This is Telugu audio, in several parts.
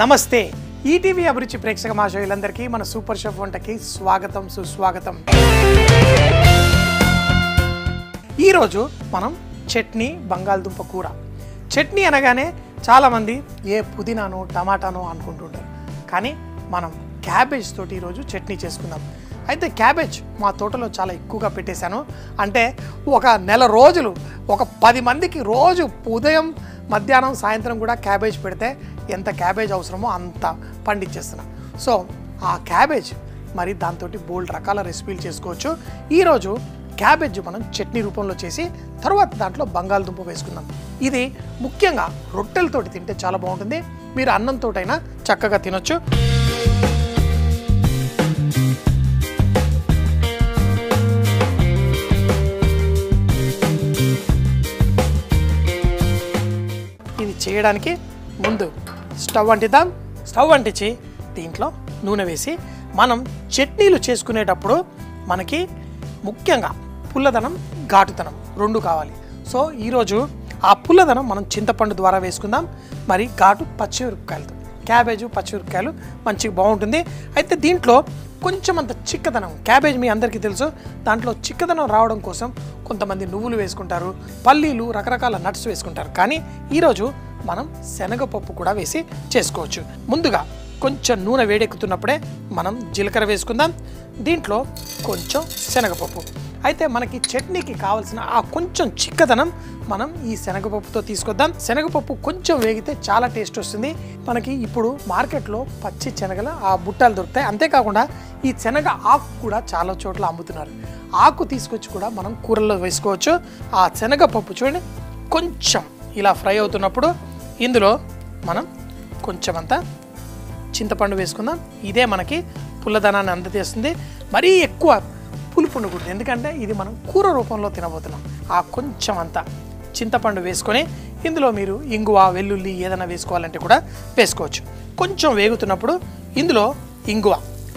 నమస్తే ఈటీవీ అభిరుచి ప్రేక్షక మహాశయులందరికీ మన సూపర్ షెఫ్ వంటకి స్వాగతం సుస్వాగతం ఈరోజు మనం చట్నీ బంగాళదుంప కూర చట్నీ అనగానే చాలామంది ఏ పుదీనానో టమాటానో అనుకుంటుంటారు కానీ మనం క్యాబేజ్ తోటి ఈరోజు చట్నీ చేసుకుందాం అయితే క్యాబేజ్ మా తోటలో చాలా ఎక్కువగా పెట్టేశాను అంటే ఒక నెల రోజులు ఒక పది మందికి రోజు ఉదయం మధ్యాహ్నం సాయంత్రం కూడా క్యాబేజ్ పెడితే ఎంత క్యాబేజ్ అవసరమో అంత పండించేస్తున్నాం సో ఆ క్యాబేజ్ మరి దాంతో బోల్డ్ రకాల రెసిపీలు చేసుకోవచ్చు ఈరోజు క్యాబేజ్ మనం చట్నీ రూపంలో చేసి తర్వాత దాంట్లో బంగాళదుంప వేసుకుందాం ఇది ముఖ్యంగా రొట్టెలతోటి తింటే చాలా బాగుంటుంది మీరు అన్నంతోటైనా చక్కగా తినొచ్చు ఇది చేయడానికి ముందు స్టవ్ అంటిద్దాం స్టవ్ అంటించి దీంట్లో నూనె వేసి మనం చట్నీలు చేసుకునేటప్పుడు మనకి ముఖ్యంగా పుల్లదనం ఘాటుతనం రెండు కావాలి సో ఈరోజు ఆ పుల్లదనం మనం చింతపండు ద్వారా వేసుకుందాం మరి ఘాటు పచ్చిమిరపకాయలతో క్యాబేజు పచ్చిమిరపకాయలు మంచిగా బాగుంటుంది అయితే దీంట్లో కొంచెం అంత చిక్కదనం క్యాబేజ్ మీ అందరికీ తెలుసు దాంట్లో చిక్కదనం రావడం కోసం కొంతమంది నువ్వులు వేసుకుంటారు పల్లీలు రకరకాల నట్స్ వేసుకుంటారు కానీ ఈరోజు మనం శనగపప్పు కూడా వేసి చేసుకోవచ్చు ముందుగా కొంచెం నూనె వేడెక్కుతున్నప్పుడే మనం జీలకర్ర వేసుకుందాం దీంట్లో కొంచెం శనగపప్పు అయితే మనకి చట్నీకి కావాల్సిన ఆ కొంచెం చిక్కదనం మనం ఈ శనగపప్పుతో తీసుకొద్దాం శనగపప్పు కొంచెం వేగితే చాలా టేస్ట్ వస్తుంది మనకి ఇప్పుడు మార్కెట్లో పచ్చి శనగల ఆ బుట్టాలు దొరుకుతాయి అంతేకాకుండా ఈ శనగ ఆకు కూడా చాలా చోట్ల అమ్ముతున్నారు ఆకు తీసుకొచ్చి కూడా మనం కూరల్లో వేసుకోవచ్చు ఆ శనగపప్పు చూడండి కొంచెం ఇలా ఫ్రై అవుతున్నప్పుడు ఇందులో మనం కొంచెం అంతా చింతపండు వేసుకుందాం ఇదే మనకి పుల్లదనాన్ని అందజేస్తుంది మరీ ఎక్కువ పులుపు ఉండకూడదు ఎందుకంటే ఇది మనం కూర రూపంలో తినబోతున్నాం ఆ కొంచెం అంత చింతపండు వేసుకొని ఇందులో మీరు ఇంగువ వెల్లుల్లి ఏదైనా వేసుకోవాలంటే కూడా వేసుకోవచ్చు కొంచెం వేగుతున్నప్పుడు ఇందులో ఇంగువ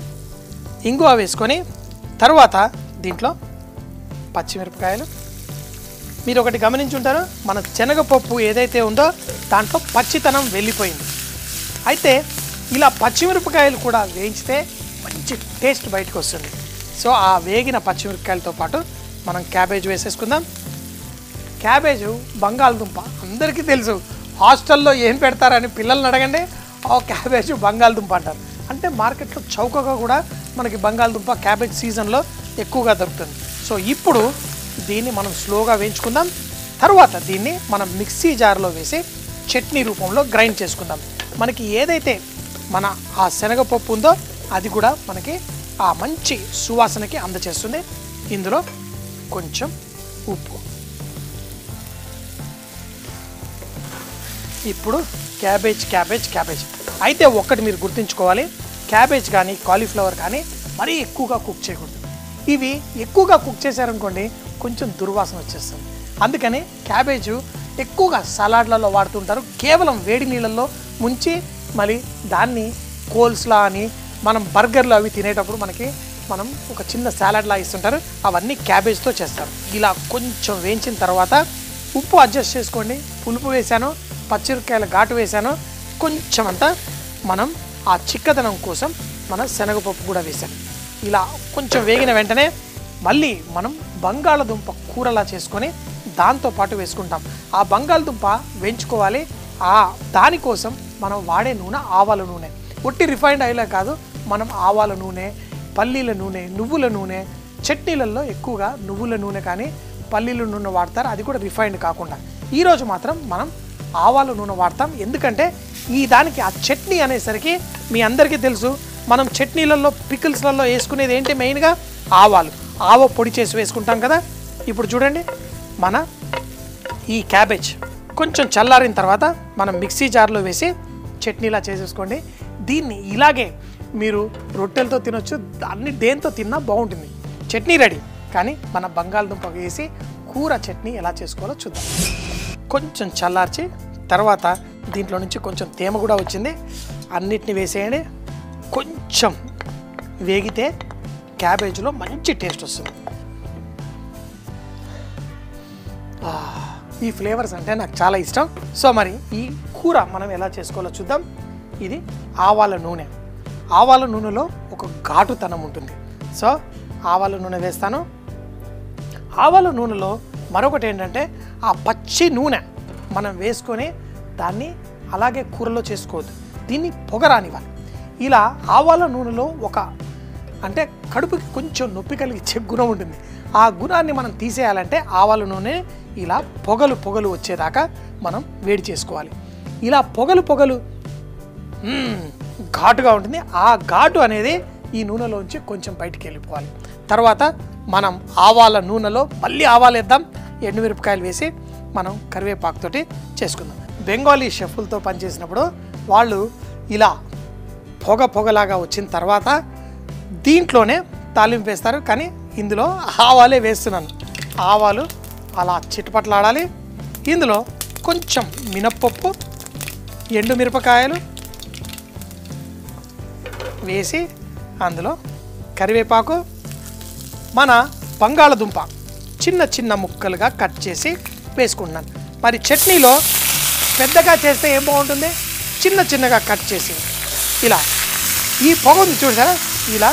ఇంగువ వేసుకొని తర్వాత దీంట్లో పచ్చిమిరపకాయలు మీరు ఒకటి గమనించుంటారు మన శనగపప్పు ఏదైతే ఉందో దాంట్లో పచ్చితనం వెళ్ళిపోయింది అయితే ఇలా పచ్చిమిరపకాయలు కూడా వేయించితే మంచి టేస్ట్ బయటకు వస్తుంది సో ఆ వేగిన పచ్చిమిరపకాయలతో పాటు మనం క్యాబేజ్ వేసేసుకుందాం క్యాబేజు బంగాళదుంప అందరికీ తెలుసు హాస్టల్లో ఏం పెడతారని పిల్లల్ని అడగండి ఆ క్యాబేజ్ బంగాళదుంప అంటారు అంటే మార్కెట్లో చౌకగా కూడా మనకి బంగాళదుంప క్యాబేజ్ సీజన్లో ఎక్కువగా దొరుకుతుంది సో ఇప్పుడు దీన్ని మనం స్లోగా వేయించుకుందాం తర్వాత దీన్ని మనం మిక్సీ జార్లో వేసి చట్నీ రూపంలో గ్రైండ్ చేసుకుందాం మనకి ఏదైతే మన ఆ శనగపప్పు ఉందో అది కూడా మనకి ఆ మంచి సువాసనకి అందచేస్తుంది ఇందులో కొంచెం ఉప్పు ఇప్పుడు క్యాబేజ్ క్యాబేజ్ క్యాబేజ్ అయితే ఒక్కటి మీరు గుర్తుంచుకోవాలి క్యాబేజ్ కానీ కాలీఫ్లవర్ కానీ మరీ ఎక్కువగా కుక్ చేయకూడదు ఇవి ఎక్కువగా కుక్ చేశారనుకోండి కొంచెం దుర్వాసన వచ్చేస్తుంది అందుకని క్యాబేజు ఎక్కువగా సలాడ్లలో వాడుతుంటారు కేవలం వేడి నీళ్ళల్లో ముంచి మళ్ళీ దాన్ని కోల్స్లా అని మనం బర్గర్లు అవి తినేటప్పుడు మనకి మనం ఒక చిన్న సాలడ్లా ఇస్తుంటారు అవన్నీ క్యాబేజ్తో చేస్తారు ఇలా కొంచెం వేయించిన తర్వాత ఉప్పు అడ్జస్ట్ చేసుకోండి పులుపు వేసాను పచ్చిమిరపకాయల ఘాటు వేసాను కొంచెం అంతా మనం ఆ చిక్కదనం కోసం మన శనగపప్పు కూడా వేసాం ఇలా కొంచెం వేగిన వెంటనే మళ్ళీ మనం బంగాళదుంప కూరలా చేసుకొని దాంతో పాటు వేసుకుంటాం ఆ బంగాళదుంప వేయించుకోవాలి ఆ దానికోసం మనం వాడే నూనె ఆవాల నూనె ఒట్టి రిఫైండ్ ఆయిలే కాదు మనం ఆవాల నూనె పల్లీల నూనె నువ్వుల నూనె చట్నీలలో ఎక్కువగా నువ్వుల నూనె కానీ పల్లీల నూనె వాడతారు అది కూడా రిఫైండ్ కాకుండా ఈరోజు మాత్రం మనం ఆవాల నూనె వాడతాం ఎందుకంటే ఈ దానికి ఆ చట్నీ అనేసరికి మీ అందరికీ తెలుసు మనం చట్నీలలో పికిల్స్లలో వేసుకునేది ఏంటి మెయిన్గా ఆవాలు ఆవ పొడి చేసి వేసుకుంటాం కదా ఇప్పుడు చూడండి మన ఈ క్యాబేజ్ కొంచెం చల్లారిన తర్వాత మనం మిక్సీ జార్లో వేసి చట్నీలా చేసేసుకోండి దీన్ని ఇలాగే మీరు రొట్టెలతో తినొచ్చు అన్ని దేంతో తిన్నా బాగుంటుంది చట్నీ రెడీ కానీ మన బంగాళదుంప వేసి కూర చట్నీ ఎలా చేసుకోవాలో చూద్దాం కొంచెం చల్లార్చి తర్వాత దీంట్లో నుంచి కొంచెం తేమ కూడా వచ్చింది అన్నిటిని వేసేయండి కొంచెం వేగితే క్యాబేజ్లో మంచి టేస్ట్ వస్తుంది ఆ, ఈ ఫ్లేవర్స్ అంటే నాకు చాలా ఇష్టం సో మరి ఈ కూర మనం ఎలా చేసుకోవాలో చూద్దాం ఇది ఆవాల నూనె ఆవాల నూనెలో ఒక ఘాటుతనం ఉంటుంది సో ఆవాల నూనె వేస్తాను ఆవాల నూనెలో మరొకటి ఏంటంటే ఆ పచ్చి నూనె మనం వేసుకొని దాన్ని అలాగే కూరలో చేసుకోవద్దు దీన్ని పొగరానివ్వాలి ఇలా ఆవాల నూనెలో ఒక అంటే కడుపుకి కొంచెం నొప్పి కలిగించే గుణం ఉంటుంది ఆ గుణాన్ని మనం తీసేయాలంటే ఆవాల నూనె ఇలా పొగలు పొగలు వచ్చేదాకా మనం వేడి చేసుకోవాలి ఇలా పొగలు పొగలు మ్మ్, ఘాటుగా ఉంటుంది ఆ ఘాటు అనేది ఈ నూనెలోంచి కొంచెం బయటికి వెళ్ళిపోవాలి తర్వాత మనం ఆవాల నూనెలో మళ్ళీ ఆవాలు వేద్దాం ఎండుమిరపకాయలు వేసి మనం కరివేపాకుతోటి చేసుకుందాం బెంగాలీ షెఫ్లతో పనిచేసినప్పుడు వాళ్ళు ఇలా పొగ పొగలాగా వచ్చిన తర్వాత దీంట్లోనే తాలింపు వేస్తారు కానీ ఇందులో ఆవాలే వేస్తున్నాను ఆవాలు అలా చిటపట్లాడాలి ఇందులో కొంచెం మినప్పప్పు ఎండు మిరపకాయలు వేసి అందులో కరివేపాకు మన బంగాళదుంప చిన్న చిన్న ముక్కలుగా కట్ చేసి వేసుకుంటున్నాను మరి చట్నీలో పెద్దగా చేస్తే ఏం బాగుంటుంది చిన్న చిన్నగా కట్ చేసి ఇలా ఈ పొగ ఉంది చూసారా ఇలా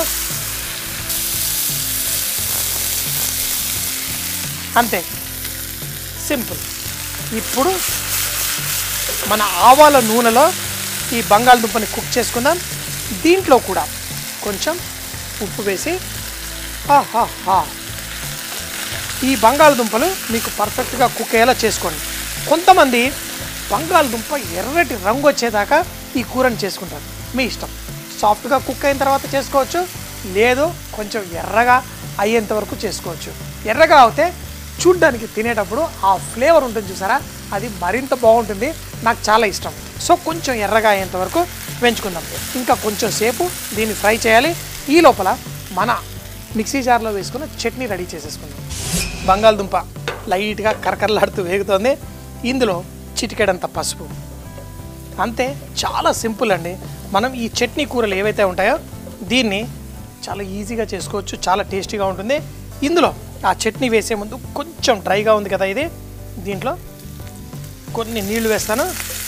అంతే సింపుల్ ఇప్పుడు మన ఆవాల నూనెలో ఈ బంగాళదుంపని కుక్ చేసుకుందాం దీంట్లో కూడా కొంచెం ఉప్పు వేసి ఆహాహా ఈ బంగాళదుంపలు మీకు పర్ఫెక్ట్గా కుక్ అయ్యేలా చేసుకోండి కొంతమంది బంగాళదుంప ఎర్రటి రంగు వచ్చేదాకా ఈ కూరని చేసుకుంటారు మీ ఇష్టం సాఫ్ట్గా కుక్ అయిన తర్వాత చేసుకోవచ్చు లేదు కొంచెం ఎర్రగా అయ్యేంత వరకు చేసుకోవచ్చు ఎర్రగా అవుతే చూడ్డానికి తినేటప్పుడు ఆ ఫ్లేవర్ ఉంటుంది చూసారా అది మరింత బాగుంటుంది నాకు చాలా ఇష్టం సో కొంచెం ఎర్రగా అయ్యేంత వరకు పెంచుకుందాం ఇంకా కొంచెం సేపు దీన్ని ఫ్రై చేయాలి ఈ లోపల మన మిక్సీ జార్లో వేసుకున్న చట్నీ రెడీ చేసేసుకుందాం బంగాళదుంప లైట్గా కరకరలాడుతూ వేగుతోంది ఇందులో చిటికెడంత పసుపు అంతే చాలా సింపుల్ అండి మనం ఈ చట్నీ కూరలు ఏవైతే ఉంటాయో దీన్ని చాలా ఈజీగా చేసుకోవచ్చు చాలా టేస్టీగా ఉంటుంది ఇందులో ఆ చట్నీ వేసే ముందు కొంచెం డ్రైగా ఉంది కదా ఇది దీంట్లో కొన్ని నీళ్లు వేస్తాను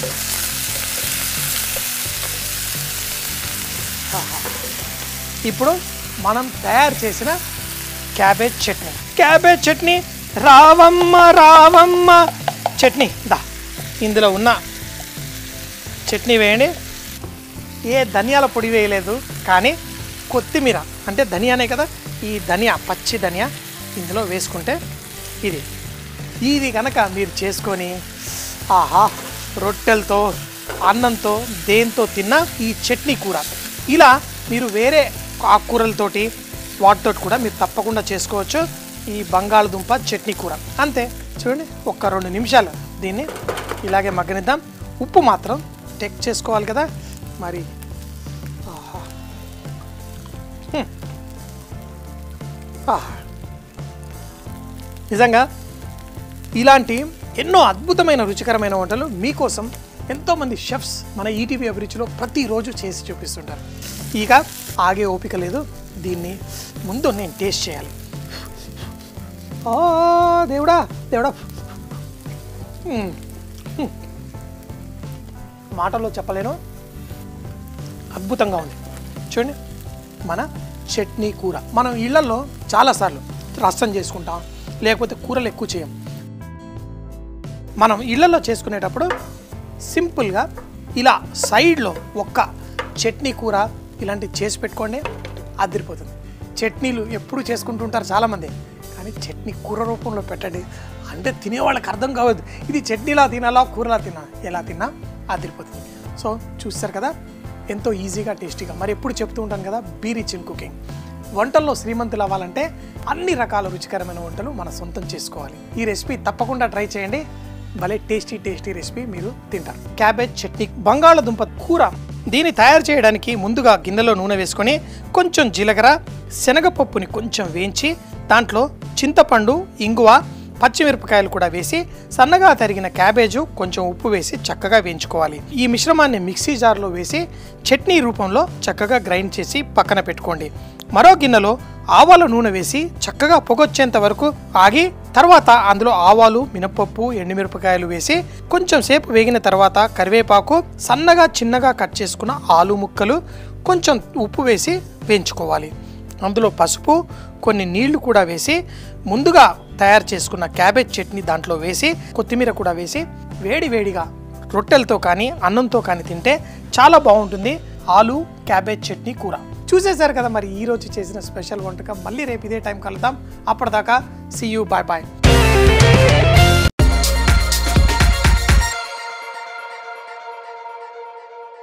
ఆహా. ఇప్పుడు మనం తయారు చేసిన క్యాబేజ్ చట్నీ క్యాబేజ్ చట్నీ రావమ్మ రావమ్మ చట్నీ దా ఇందులో ఉన్న చట్నీ వేయండి ఏ ధనియాల పొడి వేయలేదు కానీ కొత్తిమీర అంటే ధనియానే కదా ఈ ధనియా పచ్చి ధనియా ఇందులో వేసుకుంటే ఇది ఇది కనుక మీరు చేసుకొని ఆహా రొట్టెలతో అన్నంతో దేంతో తిన్నా ఈ చట్నీ కూర ఇలా మీరు వేరే ఆకుకూరలతోటి వాటితో కూడా మీరు తప్పకుండా చేసుకోవచ్చు ఈ బంగాళదుంప చట్నీ కూర అంతే చూడండి ఒక్క రెండు నిమిషాలు దీన్ని ఇలాగే మగ్గనిద్దాం ఉప్పు మాత్రం టెక్ చేసుకోవాలి కదా మరి ఆహా. హ్మ్. ఆహా. నిజంగా ఇలాంటి ఎన్నో అద్భుతమైన రుచికరమైన వంటలు మీకోసం ఎంతోమంది షెఫ్స్ మన ఈటీవీ అభిరుచిలో ప్రతిరోజు చేసి చూపిస్తుంటారు ఇక ఆగే ఓపిక లేదు దీన్ని ముందు నేను టేస్ట్ చేయాలి ఆ దేవుడా దేవుడా మ్మ్. మ్మ్. మాటల్లో చెప్పలేను అద్భుతంగా ఉంది చూడండి మన చట్నీ కూర మనం ఇళ్లలో చాలాసార్లు రసం చేసుకుంటాం లేకపోతే కూరలు ఎక్కువ చేయం మనం ఇళ్లలో చేసుకునేటప్పుడు సింపుల్గా ఇలా సైడ్లో ఒక్క చట్నీ కూర ఇలాంటివి చేసి పెట్టుకోండి అదిరిపోతుంది చట్నీలు ఎప్పుడు చేసుకుంటుంటారు చాలామంది కానీ చట్నీ కూర రూపంలో పెట్టండి అంటే తినేవాళ్ళకి అర్థం కావద్దు ఇది చట్నీలా తినాలా కూరలా తినా ఎలా తిన్నా అదిరిపోతుంది సో చూస్తారు కదా ఎంతో ఈజీగా టేస్టీగా మరి ఎప్పుడు చెప్తూ ఉంటాను కదా బీ రిచ్ ఇన్ కుకింగ్ వంటల్లో శ్రీమంతులు అవ్వాలంటే అన్ని రకాల రుచికరమైన వంటలు మన సొంతం చేసుకోవాలి ఈ రెసిపీ తప్పకుండా ట్రై చేయండి భలే టేస్టీ టేస్టీ రెసిపీ మీరు తింటారు క్యాబేజ్ చట్నీ బంగాళదుంప కూర దీన్ని తయారు చేయడానికి ముందుగా గిన్నెలో నూనె వేసుకొని కొంచెం జీలకర్ర శనగపప్పుని కొంచెం వేయించి దాంట్లో చింతపండు ఇంగువ పచ్చిమిరపకాయలు కూడా వేసి సన్నగా తరిగిన క్యాబేజు కొంచెం ఉప్పు వేసి చక్కగా వేయించుకోవాలి ఈ మిశ్రమాన్ని మిక్సీ జార్లో వేసి చట్నీ రూపంలో చక్కగా గ్రైండ్ చేసి పక్కన పెట్టుకోండి మరో గిన్నెలో ఆవాల నూనె వేసి చక్కగా పొగొచ్చేంత వరకు ఆగి తర్వాత అందులో ఆవాలు మినపప్పు ఎండుమిరపకాయలు వేసి కొంచెం సేపు వేగిన తర్వాత కరివేపాకు సన్నగా చిన్నగా కట్ చేసుకున్న ఆలు ముక్కలు కొంచెం ఉప్పు వేసి వేయించుకోవాలి అందులో పసుపు కొన్ని నీళ్లు కూడా వేసి ముందుగా తయారు చేసుకున్న క్యాబేజ్ చట్నీ దాంట్లో వేసి కొత్తిమీర కూడా వేసి వేడి వేడిగా రొట్టెలతో కానీ అన్నంతో కానీ తింటే చాలా బాగుంటుంది ఆలు క్యాబేజ్ చట్నీ కూర చూసేశారు కదా మరి ఈ రోజు చేసిన స్పెషల్ వంటకం మళ్ళీ రేపు ఇదే టైం కలుద్దాం అప్పటిదాకా సీ యూ బాయ్ బాయ్